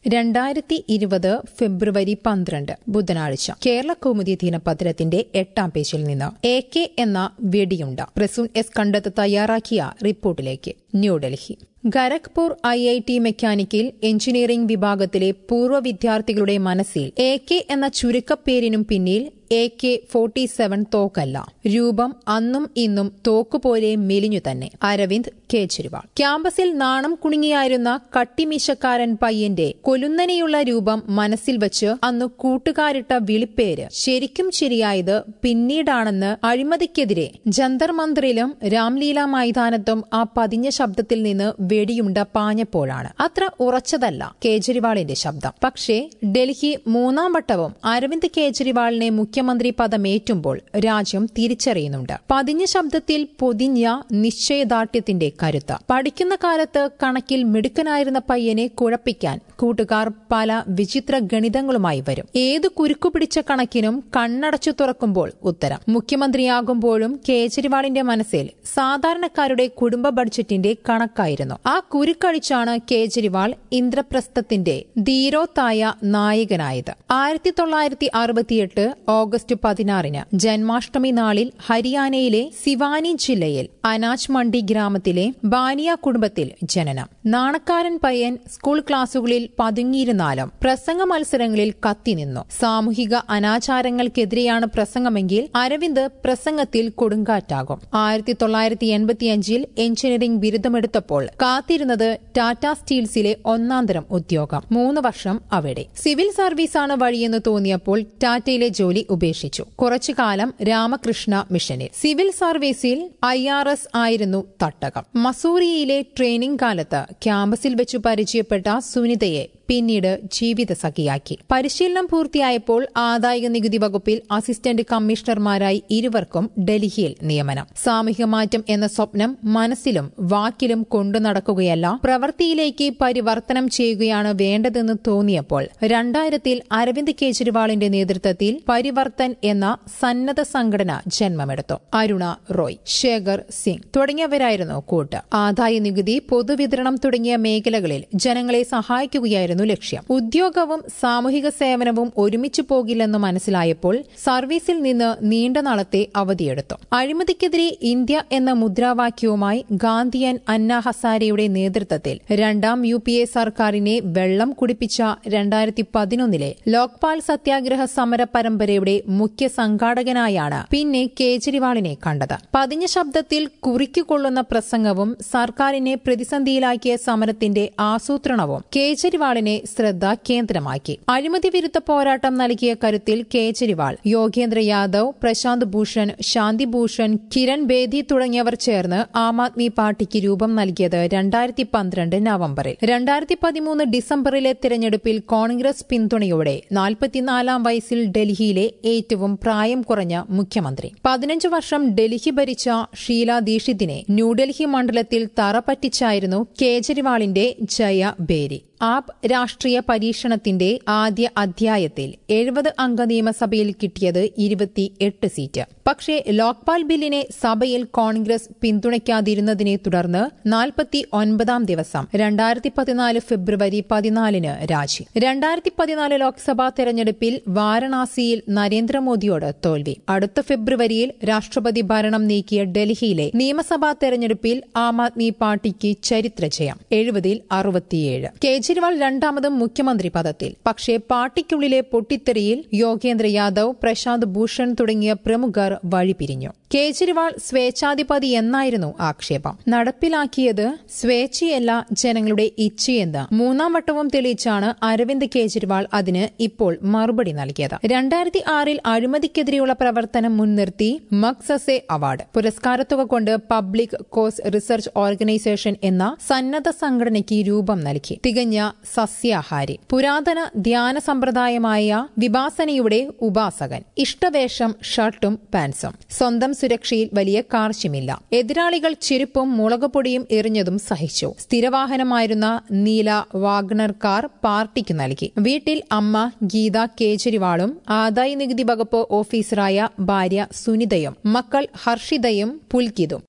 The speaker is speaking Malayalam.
രണ്ടായിരത്തി ഇരുപത് ഫെബ്രുവരി പന്ത്രണ്ട് ബുധനാഴ്ച കേരള കൗമുദി ദിനപത്രത്തിന്റെ എട്ടാം പേജിൽ നിന്ന് എ കെ എന്ന വെടിയുണ്ട പ്രസൂൺ എസ് കണ്ടത്ത് തയ്യാറാക്കിയ റിപ്പോർട്ടിലേക്ക് New Delhi Kharagpur I I T mechanical engineering വിഭാഗത്തിലെ പൂർവ്വ വിദ്യാർത്ഥികളുടെ മനസ്സിൽ എ കെ എന്ന ചുരുക്കപ്പേരിനും പിന്നിൽ എ കെ ഫോർട്ടി സെവൻ തോക്കല്ല രൂപം അന്നും ഇന്നും തോക്കുപോലെ മെലിഞ്ഞു തന്നെ അരവിന്ദ് കേജ്രിവാൾ ക്യാമ്പസിൽ നാണം കുണുങ്ങിയായിരുന്ന കട്ടിമീശക്കാരൻ പയ്യന്റെ കൊലുന്നനെയുള്ള രൂപം മനസ്സിൽ വച്ച് അന്ന് കൂട്ടുകാരിട്ട വിളിപ്പേര് ശരിക്കും ശരിയായത് പിന്നീടാണെന്ന് അഴിമതിക്കെതിരെ ജന്തർ മന്ദിറിലും രാംലീല മൈതാനത്തും ആ പതിഞ്ഞ ശബ്ദത്തിൽ നിന്ന് വെടിയുണ്ട പാഞ്ഞപ്പോഴാണ് അത്ര ഉറച്ചതല്ല കേജ്രിവാളിന്റെ ശബ്ദം പക്ഷേ ഡൽഹി മൂന്നാം വട്ടവും അരവിന്ദ് കേജ്രിവാളിനെ മുഖ്യമന്ത്രി പദമേറ്റുമ്പോൾ രാജ്യം തിരിച്ചറിയുന്നുണ്ട് പതിഞ്ഞ ശബ്ദത്തിൽ പൊതിഞ്ഞ നിശ്ചയദാർഢ്യത്തിന്റെ കരുത്ത് പഠിക്കുന്ന കാലത്ത് കണക്കിൽ മിടുക്കനായിരുന്ന പയ്യനെ കുഴപ്പിക്കാൻ കൂട്ടുകാർ പല വിചിത്ര ഗണിതങ്ങളുമായി വരും ഏത് കുരുക്കു പിടിച്ച കണക്കിനും കണ്ണടച്ചു തുറക്കുമ്പോൾ ഉത്തരം മുഖ്യമന്ത്രിയാകുമ്പോഴും കേജ്രിവാളിന്റെ മനസ്സിൽ സാധാരണക്കാരുടെ കുടുംബ ബഡ്ജറ്റിന്റെ കണക്കായിരുന്നു ആ കുരുക്കഴിച്ചാണ് കേജ്രിവാൾ ഇന്ദ്രപ്രസ്ഥത്തിന്റെ ധീരോത്തായ നായകനായത് ആയിരത്തി തൊള്ളായിരത്തി അറുപത്തിയെട്ട് ഓഗസ്റ്റ് പതിനാറിന് ജന്മാഷ്ടമി നാളിൽ ഹരിയാനയിലെ സിവാനി ജില്ലയിൽ അനാജ് മണ്ഡി ഗ്രാമത്തിലെ ബാനിയ കുടുംബത്തിൽ ജനനം നാണക്കാരൻ പയ്യൻ സ്കൂൾ ക്ലാസുകളിൽ പതുങ്ങിയിരുന്നാലും പ്രസംഗ മത്സരങ്ങളിൽ കത്തിനിന്നു സാമൂഹിക അനാചാരങ്ങൾക്കെതിരെയാണ് പ്രസംഗമെങ്കിൽ അരവിന്ദ് പ്രസംഗത്തിൽ കൊടുങ്കാറ്റാകും ആയിരത്തി തൊള്ളായിരത്തി എൺപത്തിയഞ്ചിൽ എഞ്ചിനീയറിംഗ് ബിരുദമെടുത്തപ്പോൾ കാത്തിരുന്നത് ടാറ്റ സ്റ്റീൽസിലെ ഒന്നാന്തരം ഉദ്യോഗം മൂന്ന് വർഷം അവിടെ സിവിൽ സർവീസാണ് വഴിയെന്ന് തോന്നിയപ്പോൾ ടാറ്റയിലെ ജോലി ഉപേക്ഷിച്ചു കുറച്ചുകാലം രാമകൃഷ്ണ മിഷനിൽ സിവിൽ സർവീസിൽ ഐ ആർ എസ് ആയിരുന്നു തട്ടകം മസൂറിയയിലെ ട്രെയിനിംഗ് കാലത്ത് ക്യാമ്പസിൽ വെച്ചു പരിചയപ്പെട്ട സുനിതയെ പിന്നീട് ജീവിത സഖിയാക്കി പരിശീലനം പൂർത്തിയായപ്പോൾ ആദായ നികുതി വകുപ്പിൽ അസിസ്റ്റന്റ് കമ്മീഷണർമാരായി ഇരുവർക്കും ഡൽഹിയിൽ നിയമനം സാമൂഹ്യ മാറ്റം എന്ന സ്വപ്നം മനസ്സിലും വാക്കിലും കൊണ്ടു നടക്കുകയല്ല പ്രവൃത്തിയിലേക്ക് പരിവർത്തനം ചെയ്യുകയാണ് വേണ്ടതെന്ന് തോന്നിയപ്പോൾ രണ്ടായിരത്തിൽ അരവിന്ദ് കെജ്രിവാളിന്റെ നേതൃത്വത്തിൽ പരിവർത്തൻ എന്ന സന്നദ്ധ സംഘടന ജന്മമെടുത്തു അരുണ റോയ് ശേഖർ സിംഗ് തുടങ്ങിയവരായിരുന്നു കൂട്ട് ആദായ നികുതി പൊതുവിതരണം തുടങ്ങിയ മേഖലകളിൽ ജനങ്ങളെ സഹായിക്കുകയായിരുന്നു ലക്ഷ്യം ഉദ്യോഗവും സാമൂഹിക സേവനവും ഒരുമിച്ചു പോകില്ലെന്ന് മനസ്സിലായപ്പോൾ സർവീസിൽ നിന്ന് നീണ്ട നാളത്തെ അവധിയെടുത്തു അഴിമതിക്കെതിരെ ഇന്ത്യ എന്ന മുദ്രാവാക്യവുമായി ഗാന്ധിയൻ അന്ന ഹസാരെയുടെ നേതൃത്വത്തിൽ രണ്ടാം യു പി എ സർക്കാരിനെ വെള്ളം കുടിപ്പിച്ച രണ്ടായിരത്തി പതിനൊന്നിലെ ലോക്പാൽ സത്യാഗ്രഹ സമര പരമ്പരയുടെ മുഖ്യ സംഘാടകനായാണ് പിന്നെ കേജ്രിവാളിനെ കണ്ടത് പതിഞ്ഞ ശബ്ദത്തിൽ കുറിക്കുകൊള്ളുന്ന പ്രസംഗവും സർക്കാരിനെ പ്രതിസന്ധിയിലാക്കിയ സമരത്തിന്റെ ആസൂത്രണവും കേജ്രിവാളിനെ ശ്രദ്ധ കേന്ദ്രമാക്കി അഴിമതി വിരുദ്ധ പോരാട്ടം നൽകിയ കരുത്തിൽ കേജ്രിവാൾ യോഗേന്ദ്ര യാദവ് പ്രശാന്ത് ഭൂഷൺ ശാന്തി ഭൂഷൺ കിരൺ ബേദി തുടങ്ങിയവർ ചേർന്ന് ആം ആദ്മി പാർട്ടിക്ക് രൂപം നൽകിയത് രണ്ടായിരത്തി പന്ത്രണ്ട് നവംബറിൽ രണ്ടായിരത്തി പതിമൂന്ന് ഡിസംബറിലെ തിരഞ്ഞെടുപ്പിൽ കോൺഗ്രസ് പിന്തുണയോടെ നാൽപ്പത്തിനാലാം വയസ്സിൽ ഡൽഹിയിലെ ഏറ്റവും പ്രായം കുറഞ്ഞ മുഖ്യമന്ത്രി പതിനഞ്ച് വർഷം ഡൽഹി ഭരിച്ച ഷീല ദീക്ഷിതിനെ ന്യൂഡൽഹി മണ്ഡലത്തിൽ തറപറ്റിച്ചായിരുന്നു കേജ്രിവാളിന്റെ ജയ ബേരി ആപ് രാഷ്ട്രീയ പരീക്ഷണത്തിന്റെ ആദ്യ അധ്യായത്തിൽ എഴുപത് അംഗ നിയമസഭയിൽ കിട്ടിയത് ഇരുപത്തിയെട്ട് സീറ്റ് പക്ഷേ ലോക്പാൽ ബില്ലിനെ സഭയിൽ കോൺഗ്രസ് പിന്തുണയ്ക്കാതിരുന്നതിനെ തുടർന്ന് നാൽപ്പത്തി ഒൻപതാം ദിവസം രണ്ടായിരത്തി പതിനാല് ഫെബ്രുവരി പതിനാലിന് രാജി രണ്ടായിരത്തി പതിനാല് ലോക്സഭാ തെരഞ്ഞെടുപ്പിൽ വാരണാസിയിൽ നരേന്ദ്രമോദിയോട് തോൽവി അടുത്ത ഫെബ്രുവരിയിൽ രാഷ്ട്രപതി ഭരണം നീക്കിയ ഡൽഹിയിലെ നിയമസഭാ തെരഞ്ഞെടുപ്പിൽ ആം ആദ്മി പാർട്ടിക്ക് ചരിത്ര ജയം എഴുപതിൽ അറുപത്തിയേഴ് കേജ്രിവാൾ രണ്ടാമതും മുഖ്യമന്ത്രി പദത്തിൽ പക്ഷേ പാർട്ടിക്കുള്ളിലെ പൊട്ടിത്തെറിയിൽ യോഗേന്ദ്ര യാദവ് പ്രശാന്ത് ഭൂഷൺ തുടങ്ങിയ പ്രമുഖർ വഴിപിരിഞ്ഞു കേജ്രിവാൾ സ്വേച്ഛാധിപതി എന്നായിരുന്നു ആക്ഷേപം നടപ്പിലാക്കിയത് സ്വേച്ഛയല്ല ജനങ്ങളുടെ ഇച്ഛയെന്ന് മൂന്നാം വട്ടവും തെളിയിച്ചാണ് അരവിന്ദ് കേജ്രിവാൾ അതിന് ഇപ്പോൾ മറുപടി നൽകിയത് രണ്ടായിരത്തി ആറിൽ അഴിമതിക്കെതിരെയുള്ള പ്രവർത്തനം മുൻനിർത്തി മക്സസെ അവാർഡ് പുരസ്കാരത്തുക കൊണ്ട് പബ്ലിക് കോസ് റിസർച്ച് ഓർഗനൈസേഷൻ എന്ന സന്നദ്ധ സംഘടനയ്ക്ക് രൂപം നൽകി തികഞ്ഞ സസ്യാഹാരി പുരാതന ധ്യാന സമ്പ്രദായമായ വിഭാസനയുടെ ഉപാസകൻ ഇഷ്ടവേഷം ഷർട്ടും പാൻസും സ്വന്തം സുരക്ഷയിൽ വലിയ കാർശ്യമില്ല എതിരാളികൾ ചെരുപ്പും മുളകുപൊടിയും എറിഞ്ഞതും സഹിച്ചു സ്ഥിരവാഹനമായിരുന്ന നീല വാഗ്ണർ കാർ പാർട്ടിക്ക് നൽകി വീട്ടിൽ അമ്മ ഗീത കേജ്രിവാളും ആദായ നികുതി വകുപ്പ് ഓഫീസറായ ഭാര്യ സുനിതയും മക്കൾ ഹർഷിതയും പുൽകിതും